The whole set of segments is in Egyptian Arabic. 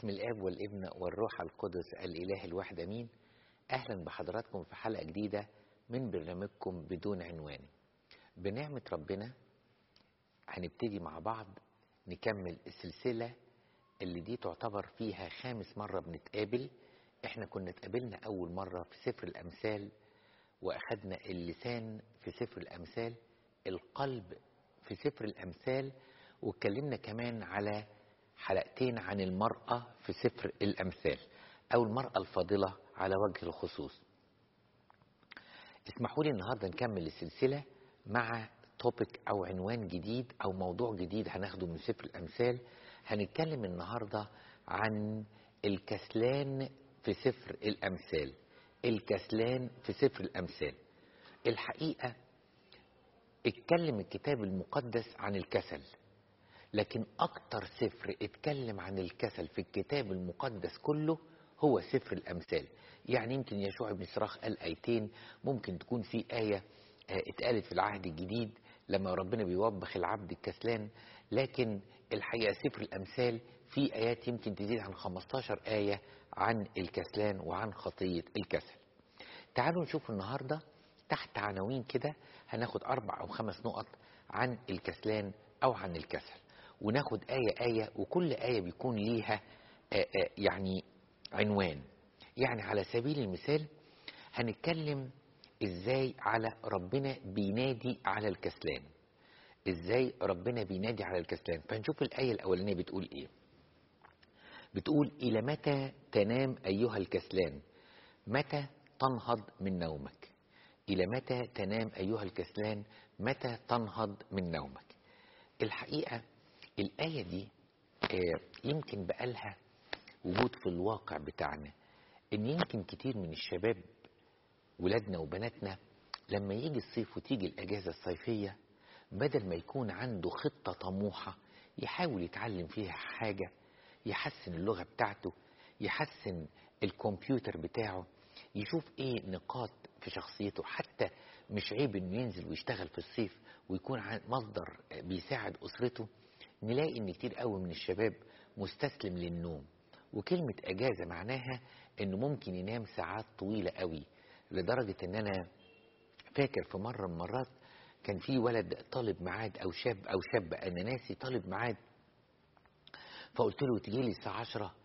باسم الاب والابن والروح القدس الاله الواحد امين اهلا بحضراتكم في حلقه جديده من برنامجكم بدون عنوان بنعمه ربنا هنبتدي مع بعض نكمل السلسله اللي دي تعتبر فيها خامس مره بنتقابل احنا كنا اتقابلنا اول مره في سفر الامثال واخدنا اللسان في سفر الامثال القلب في سفر الامثال واتكلمنا كمان على حلقتين عن المرأة في سفر الأمثال أو المرأة الفاضلة على وجه الخصوص اسمحوا لي النهاردة نكمل السلسلة مع توبيك أو عنوان جديد أو موضوع جديد هناخده من سفر الأمثال هنتكلم النهاردة عن الكسلان في سفر الأمثال الكسلان في سفر الأمثال الحقيقة اتكلم الكتاب المقدس عن الكسل لكن أكتر سفر اتكلم عن الكسل في الكتاب المقدس كله هو سفر الأمثال يعني يمكن يشوع بن صراخ قال آيتين ممكن تكون في آية اتقالت في العهد الجديد لما ربنا بيوبخ العبد الكسلان لكن الحقيقة سفر الأمثال في آيات يمكن تزيد عن 15 آية عن الكسلان وعن خطية الكسل تعالوا نشوف النهاردة تحت عناوين كده هناخد أربع أو خمس نقط عن الكسلان أو عن الكسل وناخد آية آية وكل آية بيكون ليها آآ آآ يعني عنوان يعني على سبيل المثال هنتكلم ازاي على ربنا بينادي على الكسلان ازاي ربنا بينادي على الكسلان فنشوف الآية الأولانية بتقول ايه بتقول إلى متى تنام أيها الكسلان متى تنهض من نومك إلى متى تنام أيها الكسلان متى تنهض من نومك الحقيقة الآية دي يمكن بقالها وجود في الواقع بتاعنا إن يمكن كتير من الشباب ولادنا وبناتنا لما يجي الصيف وتيجي الأجازة الصيفية بدل ما يكون عنده خطة طموحة يحاول يتعلم فيها حاجة يحسن اللغة بتاعته يحسن الكمبيوتر بتاعه يشوف ايه نقاط في شخصيته حتى مش عيب انه ينزل ويشتغل في الصيف ويكون مصدر بيساعد اسرته نلاقي ان كتير قوي من الشباب مستسلم للنوم وكلمة اجازة معناها انه ممكن ينام ساعات طويلة قوي لدرجة ان انا فاكر في مرة من المرات كان في ولد طالب ميعاد او شاب او شاب انا ناسي طالب ميعاد فقلت له تجي لي الساعة 10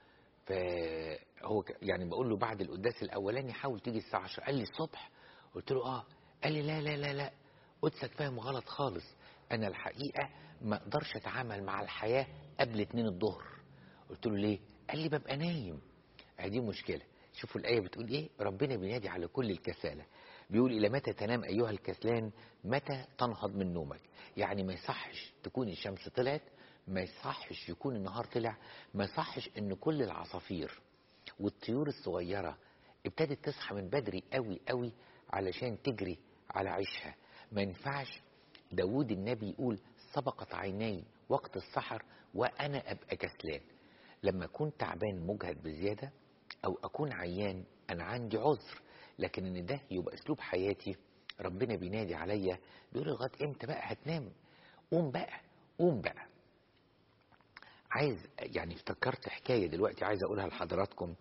فهو يعني بقول له بعد القداس الاولاني حاول تيجي الساعة 10 قال لي الصبح قلت له اه قال لي لا لا لا لا قدسك فاهم غلط خالص انا الحقيقة ما اقدرش اتعامل مع الحياة قبل اتنين الظهر قلت له ليه قال لي ببقى نايم دي مشكلة شوفوا الآية بتقول ايه ربنا بينادي على كل الكسالة بيقول إلى متى تنام أيها الكسلان متى تنهض من نومك يعني ما يصحش تكون الشمس طلعت ما يصحش يكون النهار طلع ما يصحش ان كل العصافير والطيور الصغيرة ابتدت تصحى من بدري قوي قوي علشان تجري على عيشها ما ينفعش داود النبي يقول سبقت عيني وقت السحر وأنا أبقى كسلان لما أكون تعبان مجهد بزيادة أو أكون عيان أنا عندي عذر لكن إن ده يبقى أسلوب حياتي ربنا بينادي عليا بيقول لغاية إمتى بقى هتنام قوم بقى قوم بقى عايز يعني افتكرت حكاية دلوقتي عايز أقولها لحضراتكم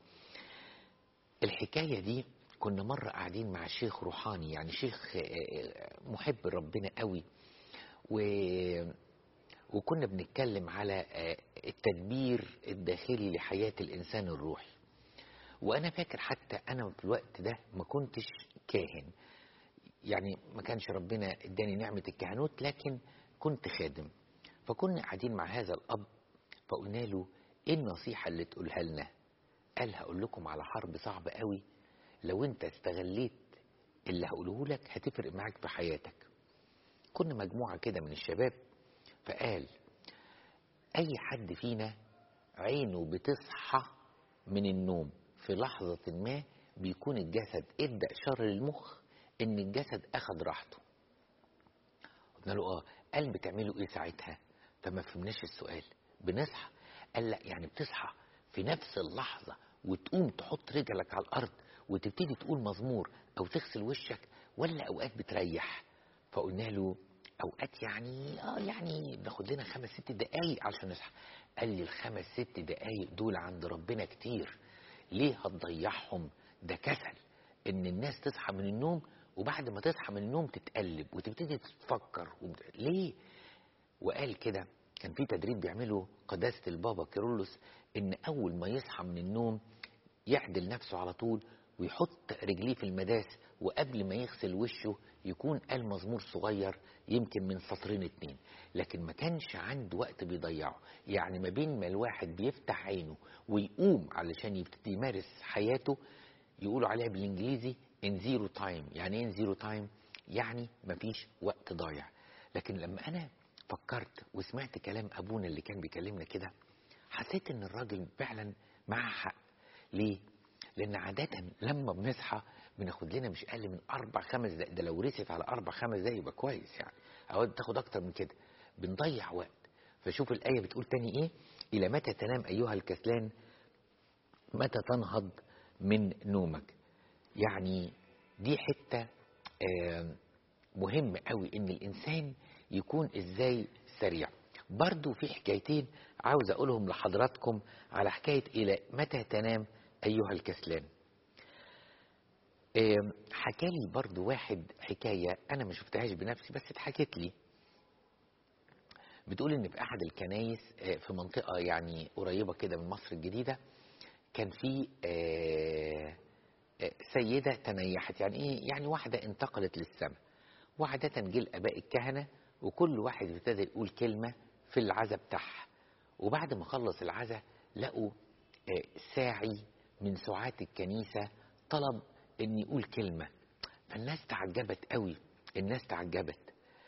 الحكاية دي كنا مرة قاعدين مع شيخ روحاني يعني شيخ محب ربنا قوي و... وكنا بنتكلم على التدبير الداخلي لحياة الإنسان الروحي وأنا فاكر حتى أنا في الوقت ده ما كنتش كاهن يعني ما كانش ربنا اداني نعمة الكهنوت لكن كنت خادم فكنا قاعدين مع هذا الأب فقلنا له ايه النصيحة اللي تقولها لنا قال هقول لكم على حرب صعبة قوي لو انت استغليت اللي هقوله لك هتفرق معاك في حياتك كنا مجموعة كده من الشباب فقال اي حد فينا عينه بتصحى من النوم في لحظة ما بيكون الجسد ادى اشارة للمخ ان الجسد اخد راحته قلنا له اه قال بتعملوا ايه ساعتها فما فهمناش السؤال بنصحى قال لا يعني بتصحى في نفس اللحظة وتقوم تحط رجلك على الأرض وتبتدي تقول مزمور أو تغسل وشك ولا أوقات بتريح فقلنا له أوقات يعني آه يعني ناخد لنا خمس ست دقايق علشان نصحى قال لي الخمس ست دقايق دول عند ربنا كتير ليه هتضيعهم ده كسل ان الناس تصحى من النوم وبعد ما تصحى من النوم تتقلب وتبتدي تفكر وبت... ليه وقال كده كان في تدريب بيعمله قداسة البابا كيرلس ان اول ما يصحى من النوم يعدل نفسه على طول ويحط رجليه في المداس وقبل ما يغسل وشه يكون قال مزمور صغير يمكن من سطرين اتنين لكن ما كانش عنده وقت بيضيعه يعني ما بين ما الواحد بيفتح عينه ويقوم علشان يبتدي يمارس حياته يقولوا عليها بالانجليزي in zero time يعني ايه in zero time يعني مفيش وقت ضايع لكن لما انا فكرت وسمعت كلام ابونا اللي كان بيكلمنا كده حسيت ان الراجل فعلا معاه حق ليه لان عادة لما بنصحى بناخد لنا مش اقل من اربع خمس دقايق ده لو رست على اربع خمس دقايق يبقى كويس يعني او تاخد اكتر من كده بنضيع وقت فشوف الايه بتقول تاني ايه الى متى تنام ايها الكسلان متى تنهض من نومك يعني دي حته آه مهم قوي ان الانسان يكون ازاي سريع برضو في حكايتين عاوز اقولهم لحضراتكم على حكايه الى متى تنام ايها الكسلان حكى لي برضو واحد حكاية أنا ما شفتهاش بنفسي بس اتحكت لي بتقول إن في أحد الكنايس في منطقة يعني قريبة كده من مصر الجديدة كان في سيدة تنيحت يعني إيه يعني واحدة انتقلت للسماء وعادة جه الآباء الكهنة وكل واحد ابتدى يقول كلمة في العزا بتاعها وبعد ما خلص العزا لقوا ساعي من ساعات الكنيسة طلب ان يقول كلمة فالناس تعجبت قوي الناس تعجبت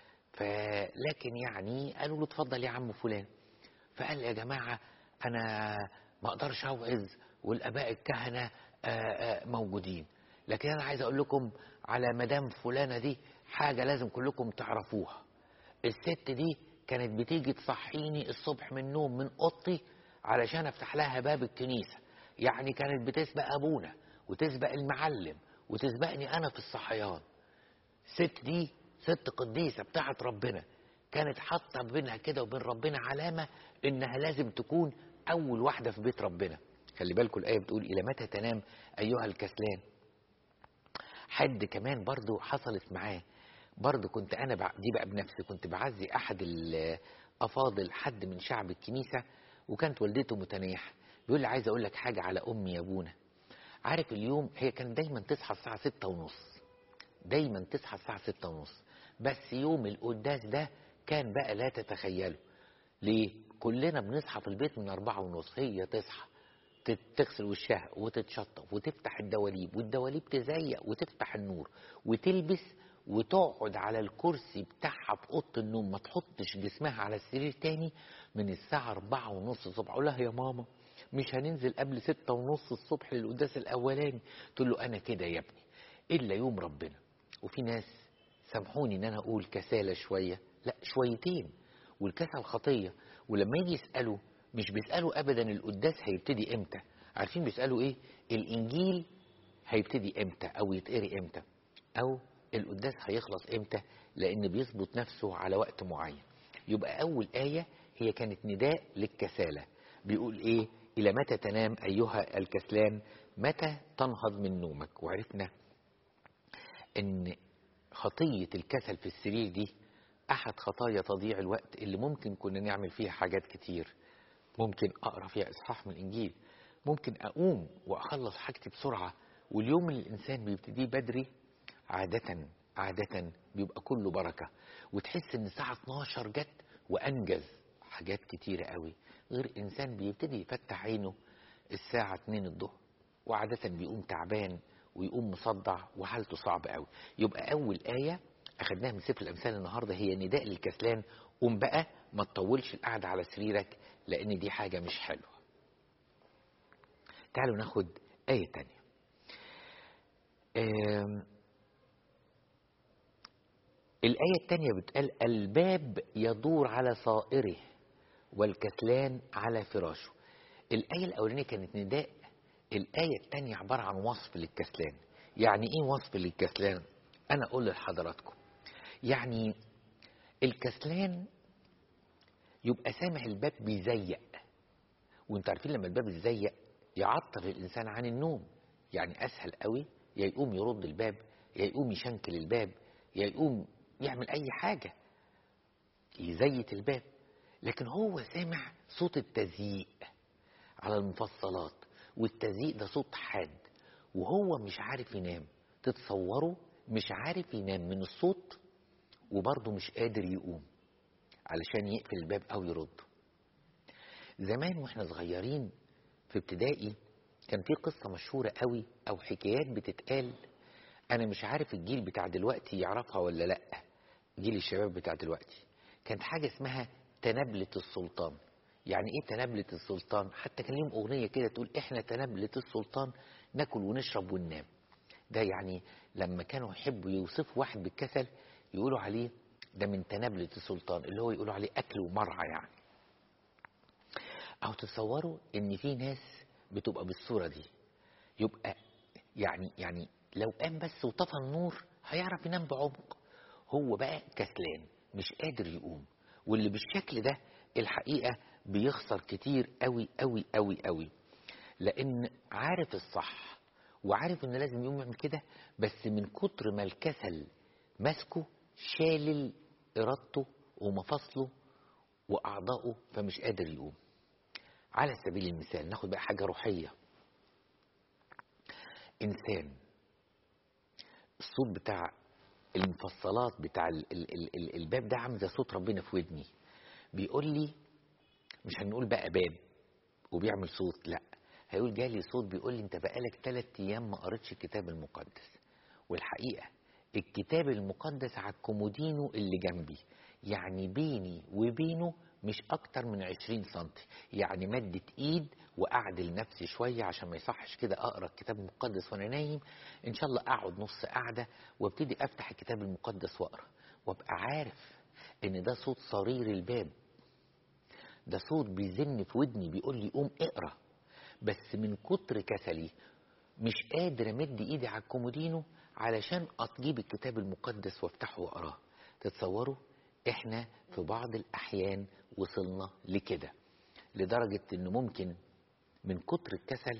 فلكن يعني قالوا له اتفضل يا عم فلان فقال يا جماعة انا ما اقدرش اوعظ والاباء الكهنة موجودين لكن انا عايز اقول لكم على مدام فلانة دي حاجة لازم كلكم تعرفوها الست دي كانت بتيجي تصحيني الصبح من النوم من اوضتي علشان افتح لها باب الكنيسة يعني كانت بتسبق ابونا وتسبق المعلم وتسبقني انا في الصحيان ست دي ست قديسة بتاعت ربنا كانت حاطة بينها كده وبين ربنا علامة انها لازم تكون اول واحدة في بيت ربنا خلي بالكم الآية بتقول إلى متى تنام أيها الكسلان حد كمان برضو حصلت معاه برضو كنت أنا بع... دي بقى بنفسي كنت بعزي أحد الأفاضل حد من شعب الكنيسة وكانت والدته متنيحة بيقول لي عايز أقول لك حاجة على أمي يا أبونا عارف اليوم هي كانت دايما تصحى الساعة ستة ونص دايما تصحى الساعة ستة ونص بس يوم القداس ده كان بقى لا تتخيله ليه كلنا بنصحى في البيت من أربعة ونص هي تصحى تغسل وشها وتتشطف وتفتح الدواليب والدواليب تزيق وتفتح النور وتلبس وتقعد على الكرسي بتاعها في اوضه النوم ما تحطش جسمها على السرير تاني من الساعه أربعة ونص الصبح اقول لها يا ماما مش هننزل قبل ستة ونص الصبح للقداس الاولاني تقول له انا كده يا ابني الا يوم ربنا وفي ناس سامحوني ان انا اقول كسالة شوية لا شويتين والكسل خطية ولما يجي يسألوا مش بيسألوا ابدا القداس هيبتدي امتى عارفين بيسألوا ايه الانجيل هيبتدي امتى او يتقري امتى او القداس هيخلص امتى لان بيظبط نفسه على وقت معين يبقى اول آية هي كانت نداء للكسالة بيقول ايه الى متى تنام ايها الكسلان متى تنهض من نومك وعرفنا ان خطية الكسل في السرير دي احد خطايا تضييع الوقت اللي ممكن كنا نعمل فيها حاجات كتير ممكن اقرا فيها اصحاح من الانجيل ممكن اقوم واخلص حاجتي بسرعه واليوم اللي الانسان بيبتديه بدري عاده عاده بيبقى كله بركه وتحس ان الساعه 12 جت وانجز حاجات كتيره قوي غير انسان بيبتدي يفتح عينه الساعه 2 الظهر وعاده بيقوم تعبان ويقوم مصدع وحالته صعبه قوي يبقى اول ايه اخدناها من سفر الامثال النهارده هي نداء للكسلان قوم بقى ما تطولش القعده على سريرك لان دي حاجه مش حلوه تعالوا ناخد ايه تانية الآية التانية بتقال الباب يدور على صائره والكسلان على فراشه الآية الأولانية كانت نداء الآية التانية عبارة عن وصف للكسلان يعني إيه وصف للكسلان أنا أقول لحضراتكم يعني الكسلان يبقى سامع الباب بيزيق وانتوا عارفين لما الباب اتزيق يعطل الانسان عن النوم يعني اسهل قوي يا يقوم يرد الباب يا يقوم يشنكل الباب يا يقوم يعمل اي حاجه يزيت الباب لكن هو سامع صوت التزييق على المفصلات والتزييق ده صوت حاد وهو مش عارف ينام تتصوروا مش عارف ينام من الصوت وبرضه مش قادر يقوم علشان يقفل الباب او يرده زمان واحنا صغيرين في ابتدائي كان في قصة مشهورة قوي او حكايات بتتقال انا مش عارف الجيل بتاع دلوقتي يعرفها ولا لا جيل الشباب بتاع دلوقتي كانت حاجة اسمها تنبلة السلطان يعني ايه تنبلة السلطان حتى كان ليهم اغنية كده تقول احنا تنبلة السلطان ناكل ونشرب وننام ده يعني لما كانوا يحبوا يوصفوا واحد بالكسل يقولوا عليه ده من تنابلة السلطان اللي هو يقولوا عليه أكل ومرعى يعني أو تصوروا إن في ناس بتبقى بالصورة دي يبقى يعني يعني لو قام بس وطفى النور هيعرف ينام بعمق هو بقى كسلان مش قادر يقوم واللي بالشكل ده الحقيقة بيخسر كتير قوي قوي قوي قوي لأن عارف الصح وعارف إن لازم يقوم يعمل كده بس من كتر ما الكسل ماسكه شالل إرادته ومفاصله وأعضائه فمش قادر يقوم على سبيل المثال ناخد بقى حاجة روحية إنسان الصوت بتاع المفصلات بتاع ال ال ال ال الباب ده عامل زي صوت ربنا في ودني بيقول لي مش هنقول بقى باب وبيعمل صوت لا هيقول جالي صوت بيقول لي انت بقالك ثلاث ايام ما قريتش الكتاب المقدس والحقيقه الكتاب المقدس على الكومودينو اللي جنبي يعني بيني وبينه مش اكتر من عشرين سنتي يعني مدت ايد واعدل نفسي شوية عشان ما يصحش كده اقرا الكتاب المقدس وانا نايم ان شاء الله اقعد نص قعدة وابتدي افتح الكتاب المقدس واقرا وابقى عارف ان ده صوت صرير الباب ده صوت بيزن في ودني بيقول لي قوم اقرا بس من كتر كسلي مش قادر امد ايدي على الكومودينو علشان اجيب الكتاب المقدس وافتحه واقراه تتصوروا احنا في بعض الاحيان وصلنا لكده لدرجة انه ممكن من كتر الكسل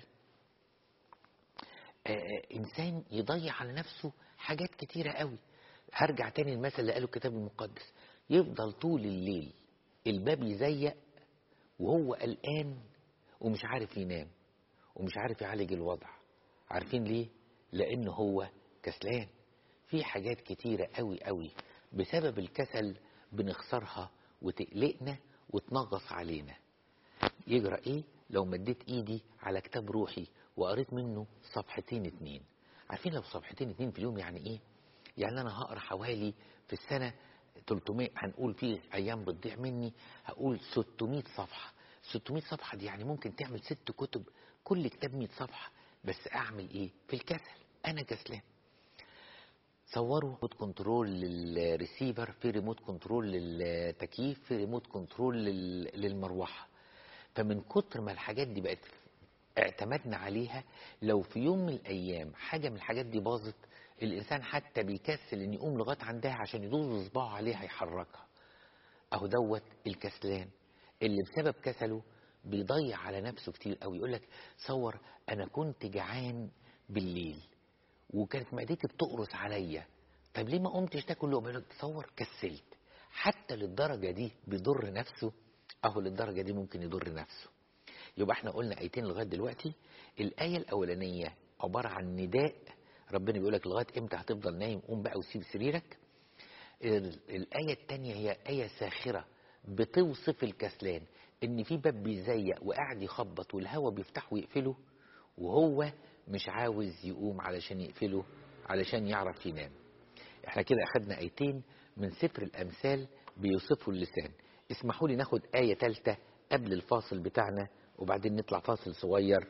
آه انسان يضيع على نفسه حاجات كتيرة قوي هرجع تاني المثل اللي قاله الكتاب المقدس يفضل طول الليل الباب يزيق وهو قلقان ومش عارف ينام ومش عارف يعالج الوضع عارفين ليه لان هو كسلان في حاجات كتيرة قوي قوي بسبب الكسل بنخسرها وتقلقنا وتنغص علينا يجرى ايه لو مديت ايدي على كتاب روحي وقريت منه صفحتين اتنين عارفين لو صفحتين اتنين في اليوم يعني ايه يعني انا هقرا حوالي في السنة 300 هنقول في ايام بتضيع مني هقول 600 صفحة 600 صفحة دي يعني ممكن تعمل ست كتب كل كتاب 100 صفحة بس اعمل ايه في الكسل انا كسلان صوروا ريموت كنترول للريسيفر في ريموت كنترول للتكييف في ريموت كنترول للمروحه فمن كتر ما الحاجات دي بقت اعتمدنا عليها لو في يوم من الايام حاجه من الحاجات دي باظت الانسان حتى بيكسل ان يقوم لغايه عندها عشان يدوز صباعه عليها يحركها اهو دوت الكسلان اللي بسبب كسله بيضيع على نفسه كتير قوي يقول لك صور انا كنت جعان بالليل وكانت معدتي بتقرص عليا طب ليه ما قمتش تاكل لقمه يقول لك تصور كسلت حتى للدرجه دي بيضر نفسه اهو للدرجه دي ممكن يضر نفسه يبقى احنا قلنا ايتين لغايه دلوقتي الايه الاولانيه عباره عن نداء ربنا بيقول لك لغايه امتى هتفضل نايم قوم بقى وسيب سريرك الايه الثانيه هي ايه ساخره بتوصف الكسلان ان في باب بيزيق وقاعد يخبط والهواء بيفتحه ويقفله وهو مش عاوز يقوم علشان يقفله علشان يعرف ينام احنا كده اخدنا ايتين من سفر الامثال بيوصفوا اللسان اسمحوا لي ناخد آية تالتة قبل الفاصل بتاعنا وبعدين نطلع فاصل صغير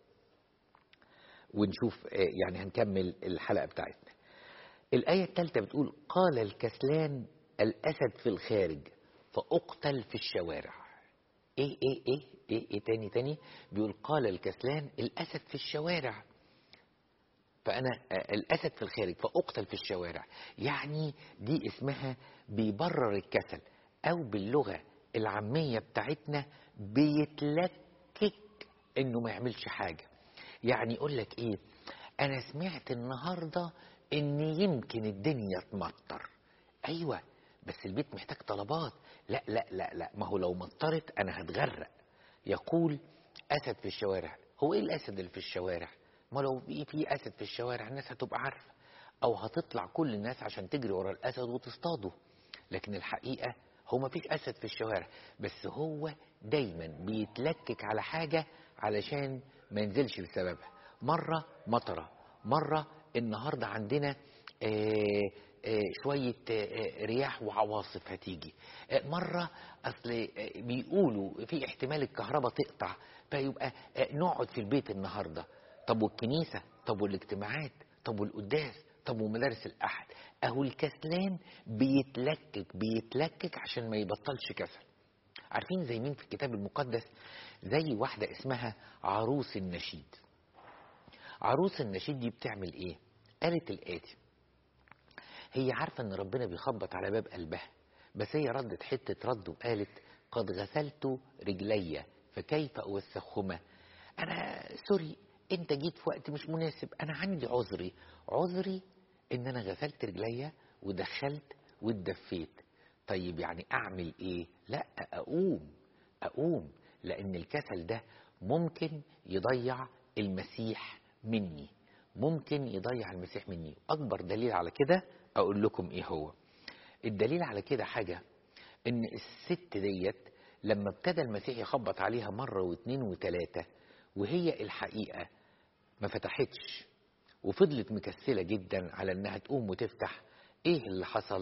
ونشوف يعني هنكمل الحلقة بتاعتنا الآية التالتة بتقول قال الكسلان الأسد في الخارج فأقتل في الشوارع إيه إيه إيه إيه, إيه تاني تاني بيقول قال الكسلان الأسد في الشوارع فأنا الأسد في الخارج فأقتل في الشوارع يعني دي اسمها بيبرر الكسل أو باللغة العامية بتاعتنا بيتلكك يتلكك انه ما يعملش حاجة يعني يقول لك ايه انا سمعت النهاردة ان يمكن الدنيا تمطر ايوه بس البيت محتاج طلبات لا لا لا لا ما هو لو مطرت انا هتغرق يقول اسد في الشوارع هو ايه الاسد اللي في الشوارع ما لو في في اسد في الشوارع الناس هتبقى عارفه او هتطلع كل الناس عشان تجري ورا الاسد وتصطاده لكن الحقيقه هو ما فيش اسد في الشوارع بس هو دايما بيتلكك على حاجه علشان ما ينزلش بسببها مره مطره مره النهارده عندنا آه آه شوية آه رياح وعواصف هتيجي مرة أصل بيقولوا في احتمال الكهرباء تقطع فيبقى نقعد في البيت النهاردة طب والكنيسة طب والاجتماعات طب والقداس طب ومدارس الأحد أهو الكسلان بيتلكك بيتلكك عشان ما يبطلش كسل عارفين زي مين في الكتاب المقدس زي واحدة اسمها عروس النشيد عروس النشيد دي بتعمل ايه قالت الآتي هي عارفة ان ربنا بيخبط على باب قلبها بس هي ردت حتة رد وقالت قد غسلت رجلي فكيف أوسخهما أنا سوري أنت جيت في وقت مش مناسب أنا عندي عذري عذري إن أنا غسلت رجلي ودخلت واتدفيت طيب يعني أعمل إيه لا أقوم أقوم لأن الكسل ده ممكن يضيع المسيح مني ممكن يضيع المسيح مني أكبر دليل على كده أقول لكم إيه هو الدليل على كده حاجة إن الست ديت لما ابتدى المسيح يخبط عليها مرة واثنين وثلاثة وهي الحقيقة ما فتحتش وفضلت مكسلة جدا على إنها تقوم وتفتح إيه اللي حصل؟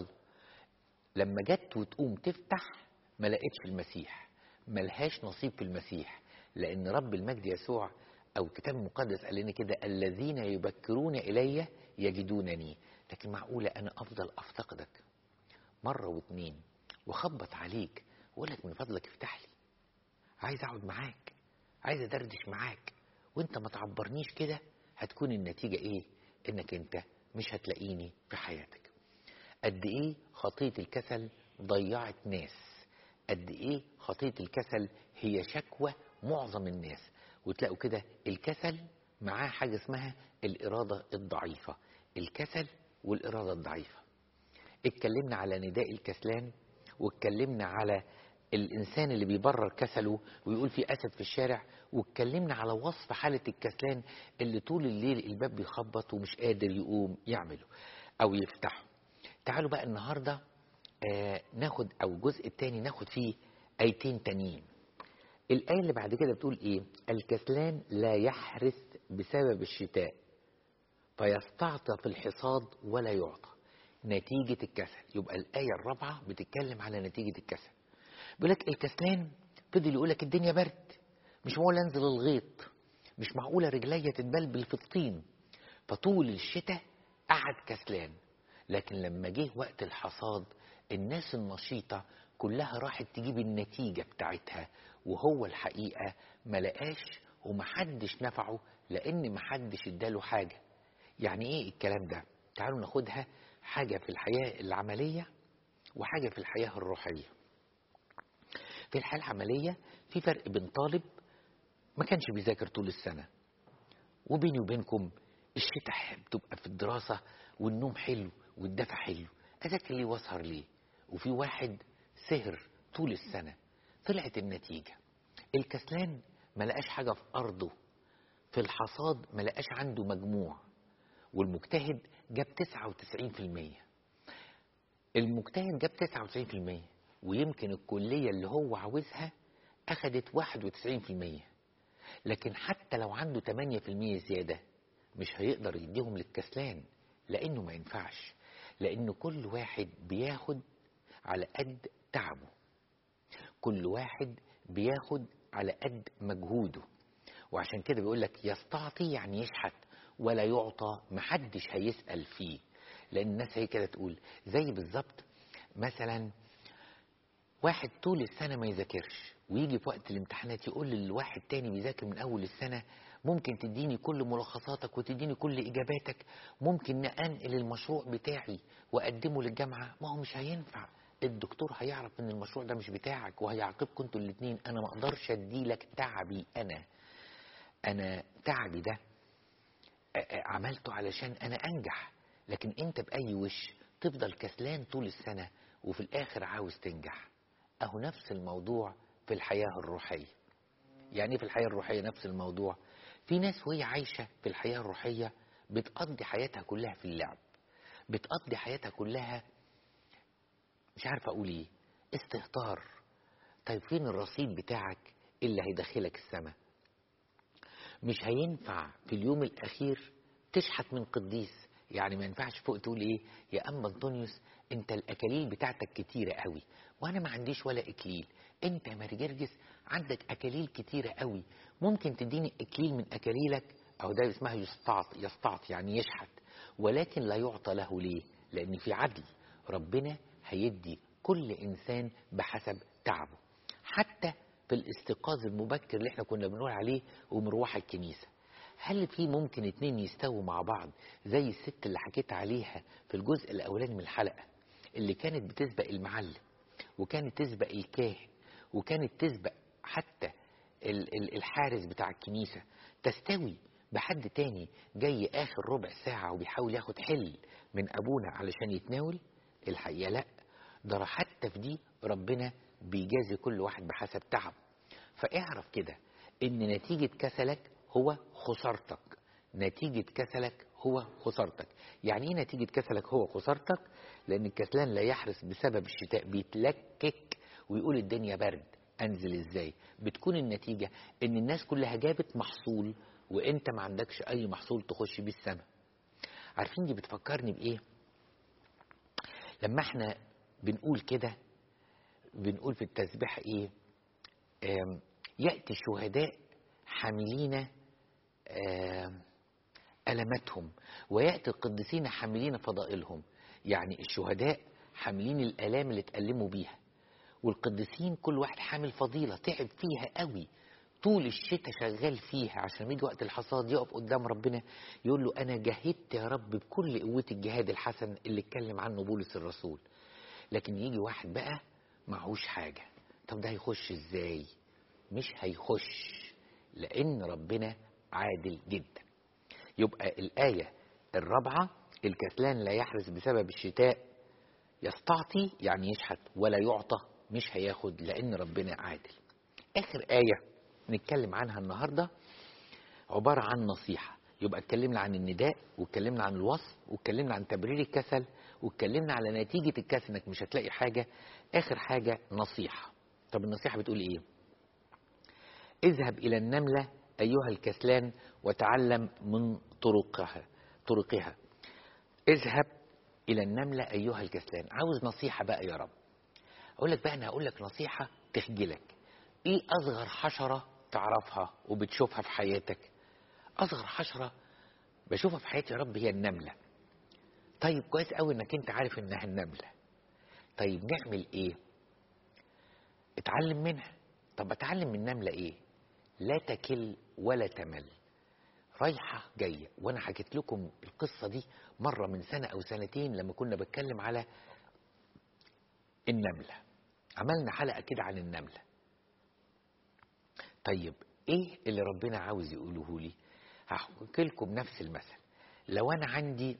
لما جت وتقوم تفتح ما لقتش المسيح ملهاش نصيب في المسيح لأن رب المجد يسوع أو الكتاب المقدس قال لنا كده الذين يبكرون إلي يجدونني لكن معقولة أنا أفضل أفتقدك مرة واتنين وخبط عليك وأقول لك من فضلك افتح لي عايز أقعد معاك عايز أدردش معاك وأنت ما تعبرنيش كده هتكون النتيجة إيه؟ إنك أنت مش هتلاقيني في حياتك قد إيه خطية الكسل ضيعت ناس قد إيه خطية الكسل هي شكوى معظم الناس وتلاقوا كده الكسل معاه حاجة اسمها الإرادة الضعيفة الكسل والإرادة الضعيفة اتكلمنا على نداء الكسلان واتكلمنا على الإنسان اللي بيبرر كسله ويقول في أسد في الشارع واتكلمنا على وصف حالة الكسلان اللي طول الليل الباب بيخبط ومش قادر يقوم يعمله أو يفتحه تعالوا بقى النهاردة آه ناخد أو الجزء التاني ناخد فيه آيتين تانيين الآية اللي بعد كده بتقول إيه الكسلان لا يحرث بسبب الشتاء فيستعطى في الحصاد ولا يعطى نتيجة الكسل يبقى الآية الرابعة بتتكلم على نتيجة الكسل بيقول لك الكسلان فضل يقول لك الدنيا برد مش معقول انزل الغيط مش معقولة رجليا تتبلبل في الطين فطول الشتاء قعد كسلان لكن لما جه وقت الحصاد الناس النشيطة كلها راحت تجيب النتيجة بتاعتها وهو الحقيقة ما لقاش ومحدش نفعه لأن محدش اداله حاجة يعني ايه الكلام ده تعالوا ناخدها حاجة في الحياة العملية وحاجة في الحياة الروحية في الحياة العملية في فرق بين طالب ما كانش بيذاكر طول السنة وبيني وبينكم الشتاء بتبقى في الدراسة والنوم حلو والدفع حلو أذاكر ليه واسهر ليه وفي واحد سهر طول السنة طلعت النتيجة الكسلان ما لقاش حاجة في أرضه في الحصاد ما لقاش عنده مجموع والمجتهد جاب 99% المجتهد جاب 99% ويمكن الكلية اللي هو عاوزها أخدت 91% لكن حتى لو عنده 8% زيادة مش هيقدر يديهم للكسلان لأنه ما ينفعش لأن كل واحد بياخد على قد تعبه كل واحد بياخد على قد مجهوده وعشان كده بيقول لك يستعطي يعني يشحت ولا يعطى محدش هيسأل فيه لأن الناس هي كده تقول زي بالظبط مثلا واحد طول السنة ما يذاكرش ويجي في وقت الامتحانات يقول للواحد تاني بيذاكر من أول السنة ممكن تديني كل ملخصاتك وتديني كل إجاباتك ممكن أنقل المشروع بتاعي وأقدمه للجامعة ما هو مش هينفع الدكتور هيعرف ان المشروع ده مش بتاعك وهيعاقبكم انتوا الاتنين انا ما اقدرش اديلك تعبي انا انا تعبي ده آه، آه، عملته علشان انا انجح لكن انت باي وش تفضل كسلان طول السنه وفي الاخر عاوز تنجح اهو نفس الموضوع في الحياه الروحيه يعني إيه في الحياه الروحيه نفس الموضوع في ناس وهي عايشه في الحياه الروحيه بتقضي حياتها كلها في اللعب بتقضي حياتها كلها مش عارف اقول ايه استهتار طيب فين الرصيد بتاعك اللي هيدخلك السماء مش هينفع في اليوم الاخير تشحت من قديس يعني ما ينفعش فوق تقول ايه يا اما انطونيوس انت الاكاليل بتاعتك كتيره قوي وانا ما عنديش ولا اكليل انت يا مارجرجس عندك اكاليل كتيره قوي ممكن تديني اكليل من اكاليلك او ده اسمها يستعط يستعط يعني يشحت ولكن لا يعطى له ليه لان في عدل ربنا هيدي كل انسان بحسب تعبه حتى في الاستيقاظ المبكر اللي احنا كنا بنقول عليه ومروح الكنيسه هل في ممكن اتنين يستووا مع بعض زي الست اللي حكيت عليها في الجزء الاولاني من الحلقه اللي كانت بتسبق المعلم وكانت تسبق الكاهن وكانت تسبق حتى ال- ال- الحارس بتاع الكنيسه تستوي بحد تاني جاي اخر ربع ساعه وبيحاول ياخد حل من ابونا علشان يتناول الحقيقه لا ده حتى في دي ربنا بيجازي كل واحد بحسب تعبه فاعرف كده ان نتيجه كسلك هو خسارتك نتيجة كسلك هو خسارتك يعني ايه نتيجة كسلك هو خسارتك لان الكسلان لا يحرس بسبب الشتاء بيتلكك ويقول الدنيا برد انزل ازاي بتكون النتيجة ان الناس كلها جابت محصول وانت ما عندكش اي محصول تخش بيه السنة عارفين دي بتفكرني بايه لما احنا بنقول كده بنقول في التسبيح ايه آم، يأتي الشهداء حاملين آم، ألماتهم ويأتي القديسين حاملين فضائلهم يعني الشهداء حاملين الآلام اللي اتألموا بيها والقديسين كل واحد حامل فضيلة تعب فيها قوي طول الشتاء شغال فيها عشان لما يجي وقت الحصاد يقف قدام ربنا يقول له أنا جاهدت يا رب بكل قوتي الجهاد الحسن اللي اتكلم عنه بولس الرسول لكن يجي واحد بقى معهوش حاجة طب ده هيخش ازاي مش هيخش لأن ربنا عادل جدا يبقى الآية الرابعة الكسلان لا يحرس بسبب الشتاء يستعطي يعني يشحت ولا يعطى مش هياخد لأن ربنا عادل آخر آية نتكلم عنها النهاردة عبارة عن نصيحة يبقى اتكلمنا عن النداء واتكلمنا عن الوصف واتكلمنا عن تبرير الكسل واتكلمنا على نتيجة الكسل انك مش هتلاقي حاجة آخر حاجة نصيحة طب النصيحة بتقول ايه اذهب إلى النملة أيها الكسلان وتعلم من طرقها طرقها اذهب إلى النملة أيها الكسلان عاوز نصيحة بقى يا رب أقول لك بقى أنا هقول لك نصيحة تخجلك إيه أصغر حشرة تعرفها وبتشوفها في حياتك أصغر حشرة بشوفها في حياتي يا رب هي النملة طيب كويس قوي إنك أنت عارف إنها النملة طيب نعمل إيه اتعلم منها طب اتعلم من النملة إيه لا تكل ولا تمل رايحة جاية وأنا حكيت لكم القصة دي مرة من سنة أو سنتين لما كنا بتكلم على النملة عملنا حلقة كده عن النملة طيب إيه اللي ربنا عاوز يقوله لي هحكي لكم نفس المثل لو أنا عندي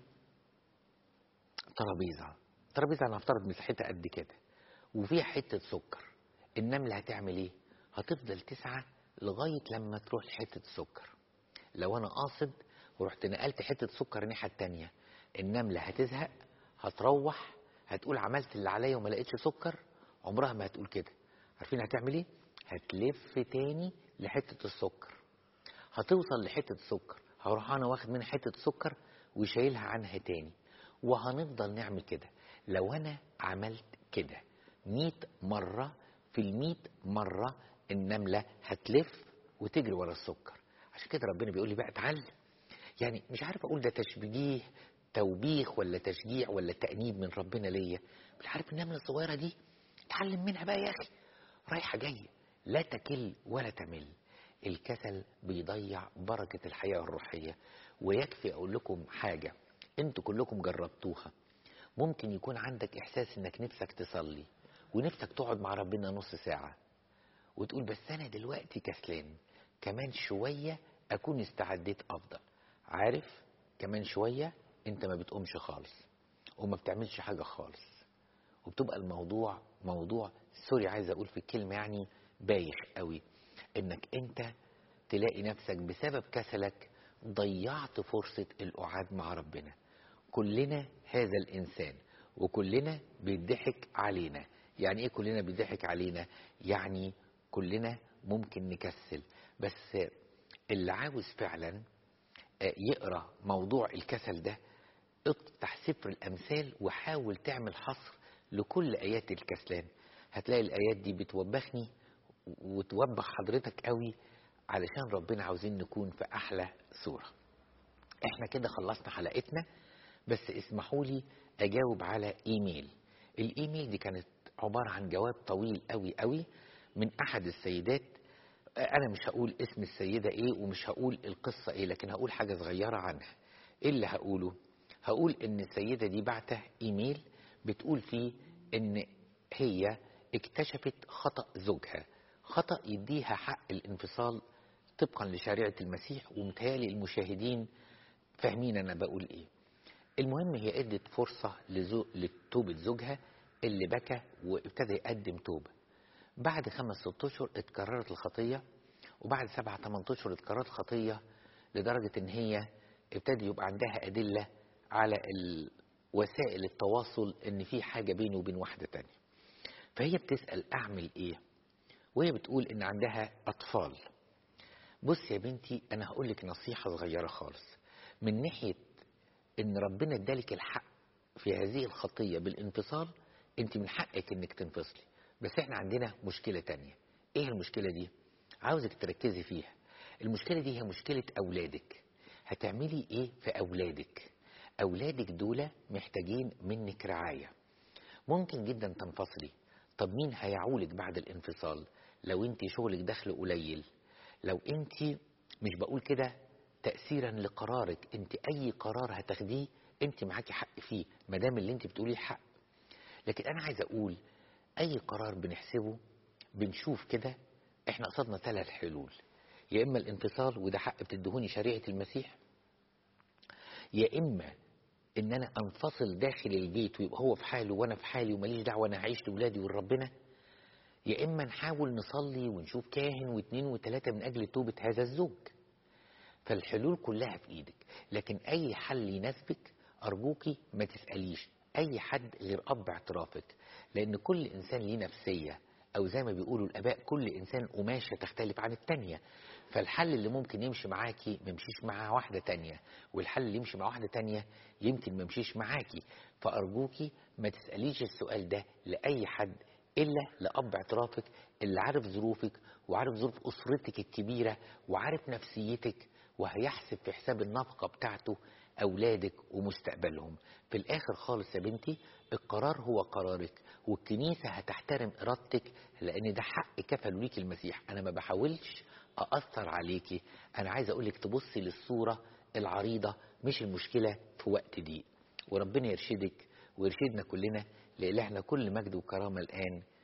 ترابيزة ترابيزة أنا هفترض مساحتها قد كده وفيها حتة سكر النملة هتعمل إيه؟ هتفضل تسعى لغاية لما تروح لحتة السكر لو أنا قاصد ورحت نقلت حتة سكر الناحية التانية النملة هتزهق هتروح هتقول عملت اللي عليا وما لقيتش سكر عمرها ما هتقول كده عارفين هتعمل ايه هتلف تاني لحتة السكر هتوصل لحتة السكر هروح انا واخد منها حتة سكر وشايلها عنها تاني وهنفضل نعمل كده لو انا عملت كده مية مرة في المية مرة النملة هتلف وتجري ورا السكر عشان كده ربنا بيقول لي بقى اتعلم يعني مش عارف اقول ده تشبيه توبيخ ولا تشجيع ولا تأنيب من ربنا ليا مش عارف النملة الصغيرة دي اتعلم منها بقى يا اخي رايحة جاية لا تكل ولا تمل الكسل بيضيع بركة الحياة الروحية ويكفي اقول لكم حاجة انتوا كلكم جربتوها ممكن يكون عندك إحساس إنك نفسك تصلي ونفسك تقعد مع ربنا نص ساعة وتقول بس أنا دلوقتي كسلان كمان شوية أكون استعديت أفضل عارف كمان شوية أنت ما بتقومش خالص وما بتعملش حاجة خالص وبتبقى الموضوع موضوع سوري عايز أقول في الكلمة يعني بايخ قوي إنك أنت تلاقي نفسك بسبب كسلك ضيعت فرصة القعاد مع ربنا كلنا هذا الإنسان وكلنا بيضحك علينا يعني إيه كلنا بيضحك علينا يعني كلنا ممكن نكسل بس اللي عاوز فعلا يقرأ موضوع الكسل ده افتح سفر الأمثال وحاول تعمل حصر لكل آيات الكسلان هتلاقي الآيات دي بتوبخني وتوبخ حضرتك قوي علشان ربنا عاوزين نكون في أحلى صورة احنا كده خلصنا حلقتنا بس اسمحوا لي أجاوب على إيميل الإيميل دي كانت عبارة عن جواب طويل قوي قوي من أحد السيدات أنا مش هقول اسم السيدة إيه ومش هقول القصة إيه لكن هقول حاجة صغيرة عنها إيه اللي هقوله هقول إن السيدة دي بعته إيميل بتقول فيه إن هي اكتشفت خطأ زوجها خطأ يديها حق الانفصال طبقا لشريعة المسيح ومتهيألي المشاهدين فاهمين أنا بقول إيه المهم هي ادت فرصة لزو... لتوبة زوجها اللي بكى وابتدى يقدم توبة بعد خمس ست اشهر اتكررت الخطية وبعد سبعة ثمان اشهر اتكررت الخطية لدرجة ان هي ابتدى يبقى عندها أدلة على وسائل التواصل ان في حاجة بينه وبين واحدة تانية فهي بتسأل اعمل ايه وهي بتقول ان عندها اطفال بص يا بنتي انا هقول لك نصيحة صغيرة خالص من ناحية ان ربنا ادالك الحق في هذه الخطية بالانفصال انت من حقك انك تنفصلي بس احنا عندنا مشكلة تانية ايه المشكلة دي عاوزك تركزي فيها المشكلة دي هي مشكلة اولادك هتعملي ايه في اولادك اولادك دول محتاجين منك رعاية ممكن جدا تنفصلي طب مين هيعولك بعد الانفصال لو انت شغلك دخل قليل لو انت مش بقول كده تأثيرا لقرارك انت اي قرار هتاخديه انت معاكي حق فيه ما دام اللي انت بتقوليه حق لكن انا عايز اقول اي قرار بنحسبه بنشوف كده احنا قصدنا ثلاث حلول يا اما الانفصال وده حق بتدهوني شريعة المسيح يا اما ان انا انفصل داخل البيت ويبقى هو في حاله وانا في حالي وماليش دعوه انا هعيش لاولادي ولربنا يا اما نحاول نصلي ونشوف كاهن واثنين وثلاثه من اجل توبه هذا الزوج فالحلول كلها في ايدك لكن اي حل يناسبك ارجوكي ما تساليش اي حد غير اب اعترافك لان كل انسان ليه نفسيه او زي ما بيقولوا الاباء كل انسان قماشه تختلف عن التانيه فالحل اللي ممكن يمشي معاكي ما يمشيش مع واحده تانيه والحل اللي يمشي مع واحده تانيه يمكن ما يمشيش معاكي فارجوكي ما تساليش السؤال ده لاي حد الا لاب اعترافك اللي عارف ظروفك وعارف ظروف اسرتك الكبيره وعارف نفسيتك وهيحسب في حساب النفقه بتاعته أولادك ومستقبلهم في الآخر خالص يا بنتي القرار هو قرارك والكنيسة هتحترم إرادتك لأن ده حق كفل ليك المسيح أنا ما بحاولش أأثر عليكي أنا عايز أقولك تبصي للصورة العريضة مش المشكلة في وقت ضيق وربنا يرشدك ويرشدنا كلنا لإلهنا كل مجد وكرامة الآن